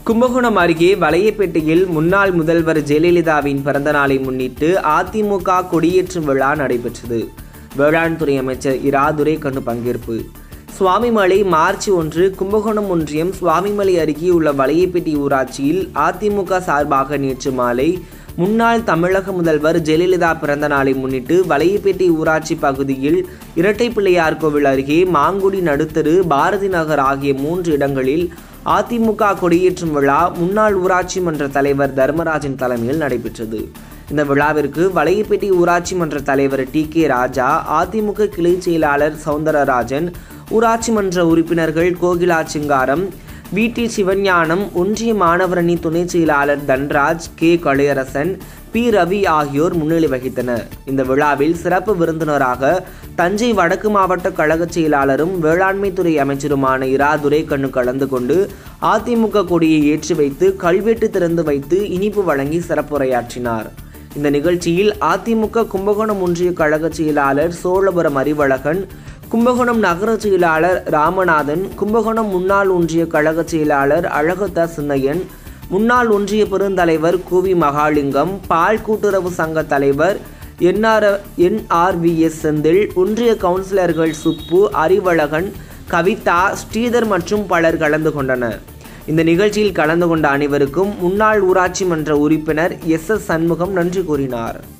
கும்பகோணம் அருகே வலையப்பேட்டையில் முன்னாள் முதல்வர் ஜெயலலிதாவின் பிறந்த நாளை முன்னிட்டு அதிமுக கொடியேற்றும் விழா நடைபெற்றது வேளாண் துறை அமைச்சர் இரா துரைக்கண்ணு பங்கேற்பு சுவாமிமலை மார்ச் ஒன்று கும்பகோணம் ஒன்றியம் சுவாமிமலை அருகே உள்ள வலையப்பேட்டை ஊராட்சியில் அதிமுக சார்பாக நேற்று மாலை முன்னாள் தமிழக முதல்வர் ஜெயலலிதா பிறந்த நாளை முன்னிட்டு வலையப்பேட்டை ஊராட்சி பகுதியில் இரட்டை பிள்ளையார் கோவில் அருகே மாங்குடி நடுத்தரு பாரதி நகர் ஆகிய மூன்று இடங்களில் அதிமுக கொடியேற்றும் விழா முன்னாள் ஊராட்சி மன்ற தலைவர் தர்மராஜன் தலைமையில் நடைபெற்றது இந்த விழாவிற்கு வலையப்பேட்டை ஊராட்சி மன்ற தலைவர் டி கே ராஜா அதிமுக கிளை செயலாளர் சவுந்தரராஜன் ஊராட்சி மன்ற உறுப்பினர்கள் கோகிலா சிங்காரம் விடி சிவஞானம் ஒன்றிய மாணவரணி துணை செயலாளர் தன்ராஜ் கே கலையரசன் பி ரவி ஆகியோர் முன்னிலை வகித்தனர் இந்த விழாவில் சிறப்பு விருந்தினராக தஞ்சை வடக்கு மாவட்ட கழக செயலாளரும் வேளாண்மை துறை அமைச்சருமான இரா துரைக்கண்ணு கலந்து கொண்டு அதிமுக கொடியை ஏற்றி வைத்து கல்வெட்டு திறந்து வைத்து இனிப்பு வழங்கி சிறப்புரையாற்றினார் இந்த நிகழ்ச்சியில் அதிமுக கும்பகோணம் ஒன்றிய கழக செயலாளர் சோழபுரம் அறிவழகன் கும்பகோணம் நகர செயலாளர் ராமநாதன் கும்பகோணம் முன்னாள் ஒன்றிய கழக செயலாளர் அழகத்த சின்னையன் முன்னாள் ஒன்றிய பெருந்தலைவர் கூவி மகாலிங்கம் பால் கூட்டுறவு சங்க தலைவர் என்ஆர் என்ஆர்விஎஸ் செந்தில் ஒன்றிய கவுன்சிலர்கள் சுப்பு அறிவழகன் கவிதா ஸ்ரீதர் மற்றும் பலர் கலந்து கொண்டனர் இந்த நிகழ்ச்சியில் கலந்து கொண்ட அனைவருக்கும் முன்னாள் ஊராட்சி மன்ற உறுப்பினர் எஸ் எஸ் சண்முகம் நன்றி கூறினார்